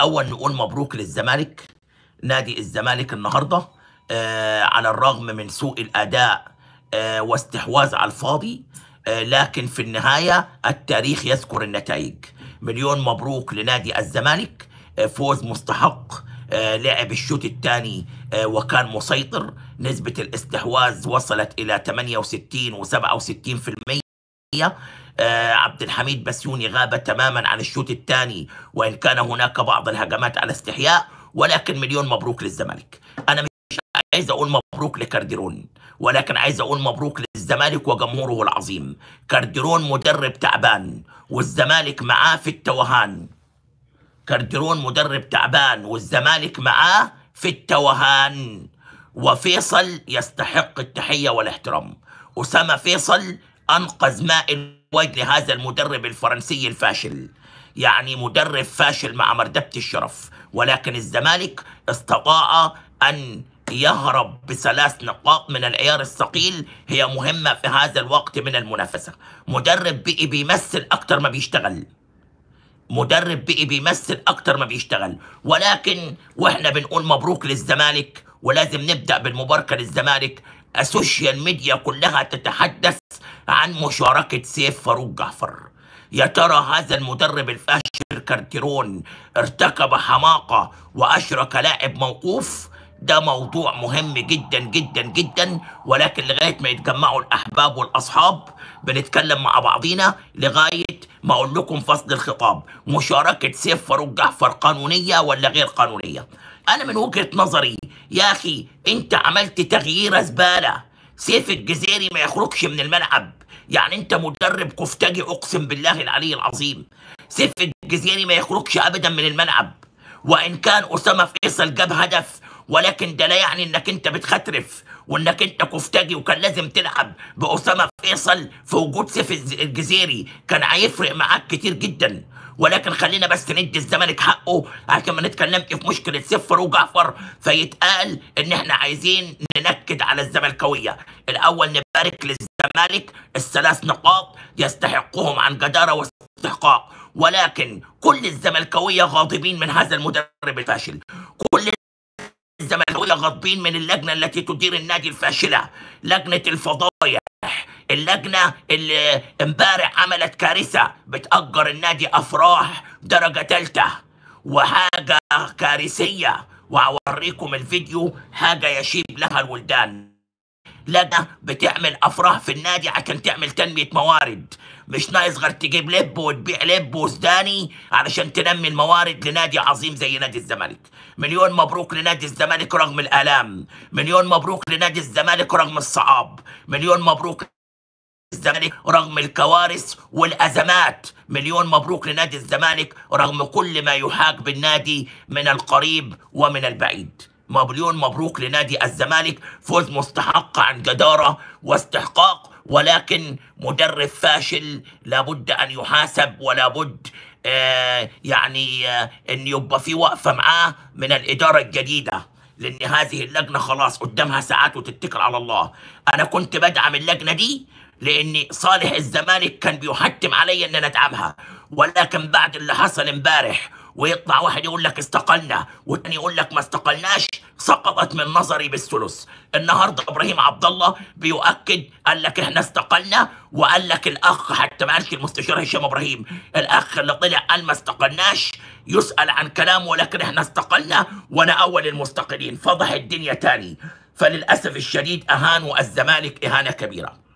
الاول نقول مبروك للزمالك نادي الزمالك النهارده آه على الرغم من سوء الاداء آه واستحواذ على الفاضي آه لكن في النهايه التاريخ يذكر النتائج مليون مبروك لنادي الزمالك آه فوز مستحق آه لعب الشوط الثاني آه وكان مسيطر نسبه الاستحواذ وصلت الى 68 و67% آه عبد الحميد بسيوني غاب تماما عن الشوط الثاني وان كان هناك بعض الهجمات على استحياء ولكن مليون مبروك للزمالك انا مش عايز اقول مبروك لكارديرون ولكن عايز اقول مبروك للزمالك وجمهوره العظيم كارديرون مدرب تعبان والزمالك معاه في التوهان كارديرون مدرب تعبان والزمالك معاه في التوهان وفيصل يستحق التحية والاحترام أسامة فيصل أنقذ ماء الوجه لهذا المدرب الفرنسي الفاشل يعني مدرب فاشل مع مردبة الشرف ولكن الزمالك استطاع أن يهرب بثلاث نقاط من العيار الثقيل هي مهمة في هذا الوقت من المنافسة مدرب بقي بيمثل أكتر ما بيشتغل مدرب بقي بيمثل اكتر ما بيشتغل ولكن واحنا بنقول مبروك للزمالك ولازم نبدا بالمباركه للزمالك السوشيال ميديا كلها تتحدث عن مشاركه سيف فاروق جعفر يا ترى هذا المدرب الفاشل كارتيرون ارتكب حماقه واشرك لاعب موقوف ده موضوع مهم جدا جدا جدا ولكن لغايه ما يتجمعوا الاحباب والاصحاب بنتكلم مع بعضينا لغايه ما اقول لكم فصل الخطاب مشاركه سيف فاروق جعفر قانونيه ولا غير قانونيه انا من وجهه نظري يا اخي انت عملت تغيير زباله سيف الجزيري ما يخرجش من الملعب يعني انت مدرب كفتاجي اقسم بالله العلي العظيم سيف الجزيري ما يخرجش ابدا من الملعب وان كان اسامه فيصل جاب هدف ولكن ده لا يعني انك انت بتخترف وانك انت كفتاجي وكان لازم تلعب باسامه فيصل في وجود سيف الجزيري كان هيفرق معاك كتير جدا ولكن خلينا بس ندي الزمالك حقه عشان ما نتكلمش في مشكله سيف فاروق جعفر فيتقال ان احنا عايزين ننكد على الزملكاويه الاول نبارك للزمالك الثلاث نقاط يستحقهم عن جداره واستحقاق ولكن كل الزملكاويه غاضبين من هذا المدرب الفاشل كل الزملكاويه غاضبين من اللجنه التي تدير النادي الفاشله لجنه الفضايح اللجنه اللي امبارح عملت كارثه بتأجر النادي افراح درجه ثالثه وحاجه كارثيه وهوريكم الفيديو حاجه يشيب لها الولدان لجنه بتعمل افراح في النادي عشان تعمل تنميه موارد مش ناقص غير تجيب لب وتبيع لب وسوداني علشان تنمي الموارد لنادي عظيم زي نادي الزمالك مليون مبروك لنادي الزمالك رغم الالام مليون مبروك لنادي الزمالك رغم الصعاب مليون مبروك الزمالك رغم الكوارث والازمات مليون مبروك لنادي الزمالك رغم كل ما يحاك بالنادي من القريب ومن البعيد مليون مبروك لنادي الزمالك فوز مستحق عن جدارة واستحقاق ولكن مدرب فاشل لابد أن يحاسب ولابد آه يعني آه أن يبقى في وقفة معاه من الإدارة الجديدة لأن هذه اللجنة خلاص قدامها ساعات وتتكل على الله أنا كنت بدعم اللجنة دي لأن صالح الزمالك كان بيحتم علي أن أنا أدعمها ولكن بعد اللي حصل امبارح ويطلع واحد يقول لك استقلنا والتاني يقول لك ما استقلناش سقطت من نظري بالثلث النهارده ابراهيم عبد الله بيؤكد قال لك احنا استقلنا وقال لك الاخ حتى ما قالش المستشار هشام ابراهيم الاخ اللي طلع قال ما استقلناش يسال عن كلامه ولكن احنا استقلنا وانا اول المستقلين فضح الدنيا تاني فللاسف الشديد اهانوا الزمالك اهانه كبيره